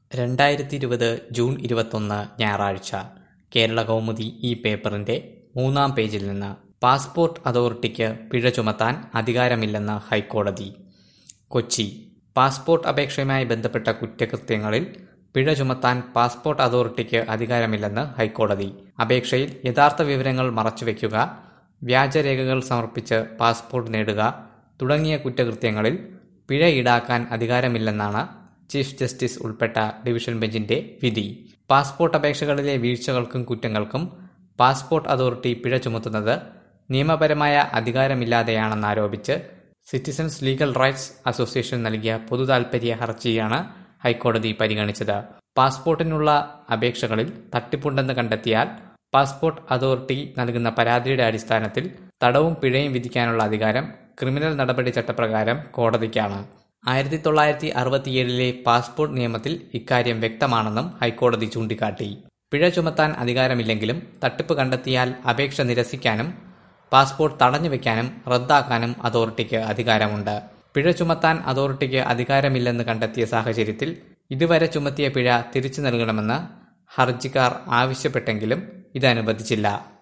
രണ്ടായിരത്തി ഇരുപത് ജൂൺ ഇരുപത്തൊന്ന് ഞായറാഴ്ച കേരള കൗമുദി ഈ പേപ്പറിന്റെ മൂന്നാം പേജിൽ നിന്ന് പാസ്പോർട്ട് അതോറിറ്റിക്ക് പിഴ ചുമത്താൻ അധികാരമില്ലെന്ന് ഹൈക്കോടതി കൊച്ചി പാസ്പോർട്ട് അപേക്ഷയുമായി ബന്ധപ്പെട്ട കുറ്റകൃത്യങ്ങളിൽ പിഴ ചുമത്താൻ പാസ്പോർട്ട് അതോറിറ്റിക്ക് അധികാരമില്ലെന്ന് ഹൈക്കോടതി അപേക്ഷയിൽ യഥാർത്ഥ വിവരങ്ങൾ മറച്ചുവെക്കുക വ്യാജരേഖകൾ സമർപ്പിച്ച് പാസ്പോർട്ട് നേടുക തുടങ്ങിയ കുറ്റകൃത്യങ്ങളിൽ പിഴ ഈടാക്കാൻ അധികാരമില്ലെന്നാണ് ചീഫ് ജസ്റ്റിസ് ഉൾപ്പെട്ട ഡിവിഷൻ ബെഞ്ചിന്റെ വിധി പാസ്പോർട്ട് അപേക്ഷകളിലെ വീഴ്ചകൾക്കും കുറ്റങ്ങൾക്കും പാസ്പോർട്ട് അതോറിറ്റി പിഴ ചുമത്തുന്നത് നിയമപരമായ അധികാരമില്ലാതെയാണെന്നാരോപിച്ച് സിറ്റിസൺസ് ലീഗൽ റൈറ്റ്സ് അസോസിയേഷൻ നൽകിയ പൊതുതാൽപര്യ ഹർജിയാണ് ഹൈക്കോടതി പരിഗണിച്ചത് പാസ്പോർട്ടിനുള്ള അപേക്ഷകളിൽ തട്ടിപ്പുണ്ടെന്ന് കണ്ടെത്തിയാൽ പാസ്പോർട്ട് അതോറിറ്റി നൽകുന്ന പരാതിയുടെ അടിസ്ഥാനത്തിൽ തടവും പിഴയും വിധിക്കാനുള്ള അധികാരം ക്രിമിനൽ നടപടി ചട്ടപ്രകാരം കോടതിക്കാണ് ആയിരത്തി തൊള്ളായിരത്തി അറുപത്തിയേഴിലെ പാസ്പോർട്ട് നിയമത്തിൽ ഇക്കാര്യം വ്യക്തമാണെന്നും ഹൈക്കോടതി ചൂണ്ടിക്കാട്ടി പിഴ ചുമത്താൻ അധികാരമില്ലെങ്കിലും തട്ടിപ്പ് കണ്ടെത്തിയാൽ അപേക്ഷ നിരസിക്കാനും പാസ്പോർട്ട് തടഞ്ഞുവെക്കാനും റദ്ദാക്കാനും അതോറിറ്റിക്ക് അധികാരമുണ്ട് പിഴ ചുമത്താൻ അതോറിറ്റിക്ക് അധികാരമില്ലെന്ന് കണ്ടെത്തിയ സാഹചര്യത്തിൽ ഇതുവരെ ചുമത്തിയ പിഴ തിരിച്ചു നൽകണമെന്ന് ഹർജിക്കാർ ആവശ്യപ്പെട്ടെങ്കിലും ഇത് അനുവദിച്ചില്ല